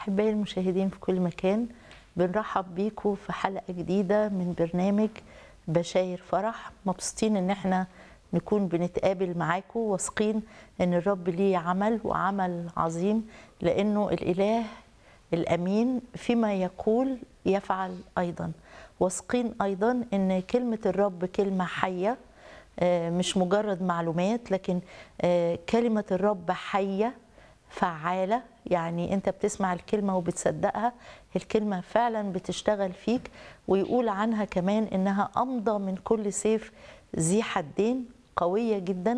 أحبائي المشاهدين في كل مكان بنرحب بيكم في حلقة جديدة من برنامج بشاير فرح مبسوطين إن احنا نكون بنتقابل معاكم واثقين إن الرب ليه عمل وعمل عظيم لأنه الإله الأمين فيما يقول يفعل أيضا واثقين أيضا إن كلمة الرب كلمة حية آه، مش مجرد معلومات لكن آه، كلمة الرب حية فعالة يعني انت بتسمع الكلمة وبتصدقها الكلمة فعلا بتشتغل فيك ويقول عنها كمان انها امضى من كل سيف ذي حدين قوية جدا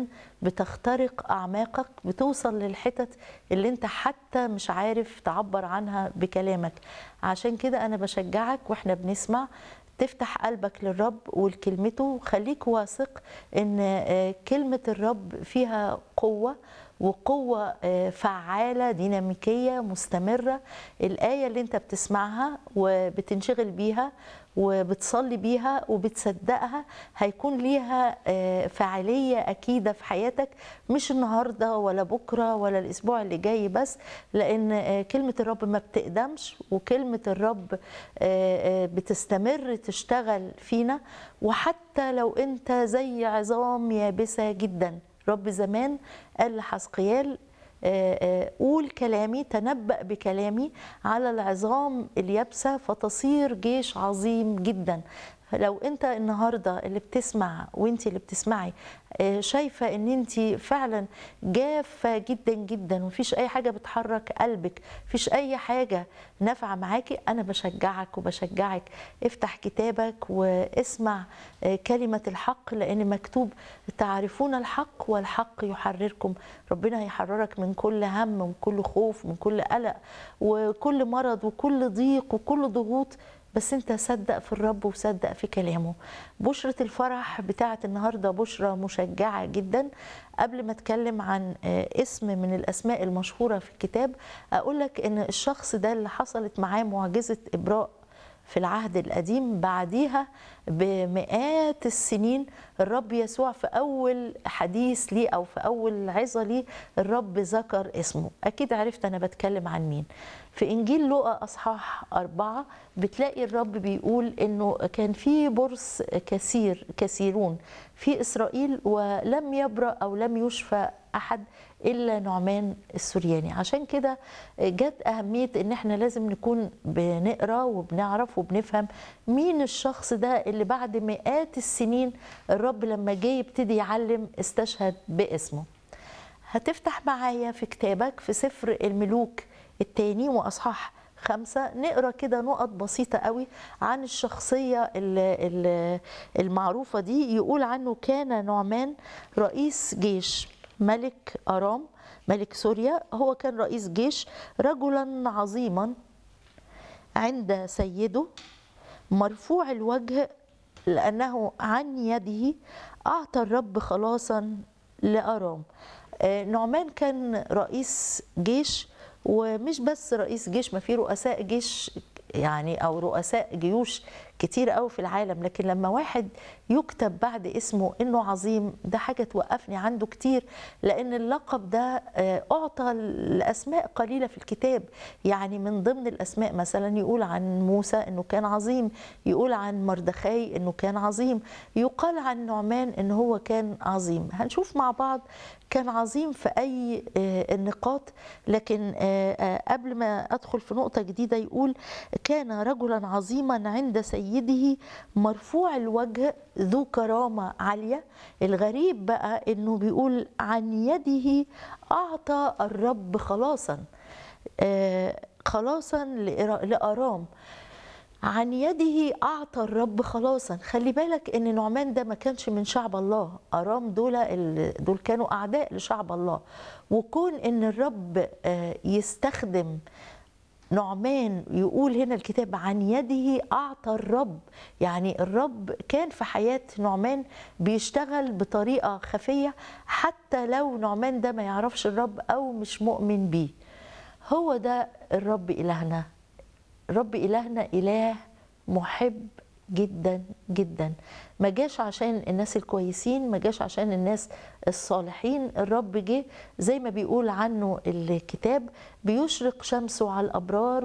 بتخترق أعماقك بتوصل للحتت اللي انت حتى مش عارف تعبر عنها بكلامك عشان كده أنا بشجعك وإحنا بنسمع تفتح قلبك للرب ولكلمته وخليك واثق ان آه، كلمة الرب فيها قوة وقوة آه، فعالة ديناميكية مستمرة الآية اللي انت بتسمعها وبتنشغل بيها وبتصلي بيها وبتصدقها هيكون ليها آه، فاعلية أكيدة في حياتك مش النهاردة ولا بكرة ولا الأسبوع اللي جاي بس لأن آه، كلمة الرب ما بتقدمش وكلمة الرب آه، آه، بتستمر تشتغل فينا وحتى لو أنت زي عظام يابسة جدا رب زمان قال لحسقيال آه، آه، قول كلامي تنبأ بكلامي على العظام اليابسة فتصير جيش عظيم جدا لو انت النهارده اللي بتسمع وانت اللي بتسمعي آه، شايفه ان انت فعلا جافه جدا جدا ومفيش اي حاجه بتحرك قلبك مفيش اي حاجه نافعه معاكي انا بشجعك وبشجعك افتح كتابك واسمع آه، كلمه الحق لان مكتوب تعرفون الحق والحق يحرركم ربنا هيحررك من كل هم ومن كل خوف ومن كل قلق وكل مرض وكل ضيق وكل ضغوط بس انت صدق في الرب وصدق في كلامه بشرة الفرح بتاعت النهاردة بشرة مشجعة جدا قبل ما اتكلم عن آه، اسم من الاسماء المشهورة في الكتاب اقول لك ان الشخص ده اللي حصلت معاه معجزة ابراء في العهد القديم بعديها بمئات السنين الرب يسوع في أول حديث ليه أو في أول عظة ليه الرب ذكر اسمه أكيد عرفت أنا بتكلم عن مين في إنجيل لوقا أصحاح أربعة بتلاقي الرب بيقول إنه كان في برص كثير كثيرون في إسرائيل ولم يبرأ أو لم يشفى أحد الا نعمان السورياني عشان كده جت اهميه ان احنا لازم نكون بنقرا وبنعرف وبنفهم مين الشخص ده اللي بعد مئات السنين الرب لما جه يبتدي يعلم استشهد باسمه هتفتح معايا في كتابك في سفر الملوك الثاني واصحاح خمسة نقرا كده نقط بسيطة قوي عن الشخصية ال- ال- المعروفة دي يقول عنه كان نعمان رئيس جيش ملك أرام ملك سوريا هو كان رئيس جيش رجلا عظيما عند سيده مرفوع الوجه لأنه عن يده أعطى الرب خلاصا لأرام آه، نعمان كان رئيس جيش ومش بس رئيس جيش ما في رؤساء جيش يعني او رؤساء جيوش كتير قوي في العالم لكن لما واحد يكتب بعد اسمه انه عظيم ده حاجه توقفني عنده كتير لان اللقب ده آه، اعطى لاسماء قليله في الكتاب يعني من ضمن الاسماء مثلا يقول عن موسى انه كان عظيم يقول عن مردخاي انه كان عظيم يقال عن نعمان انه هو كان عظيم هنشوف مع بعض كان عظيم في اي آه، النقاط لكن آه، آه، قبل ما ادخل في نقطه جديده يقول كان رجلا عظيما عند سيده مرفوع الوجه ذو كرامه عاليه الغريب بقى انه بيقول عن يده اعطى الرب خلاصا آه، خلاصا لإرا- لارام عن يده اعطى الرب خلاصا خلي بالك ان نعمان ده ما كانش من شعب الله ارام دول ال- دول كانوا اعداء لشعب الله وكون ان الرب آه، يستخدم نعمان يقول هنا الكتاب عن يده اعطى الرب يعني الرب كان في حياه نعمان بيشتغل بطريقه خفيه حتى لو نعمان ده ما يعرفش الرب او مش مؤمن بيه هو ده الرب الهنا رب إلهنا إله محب جدا جدا ما جاش عشان الناس الكويسين ما جاش عشان الناس الصالحين الرب جه زي ما بيقول عنه الكتاب بيشرق شمسه على الأبرار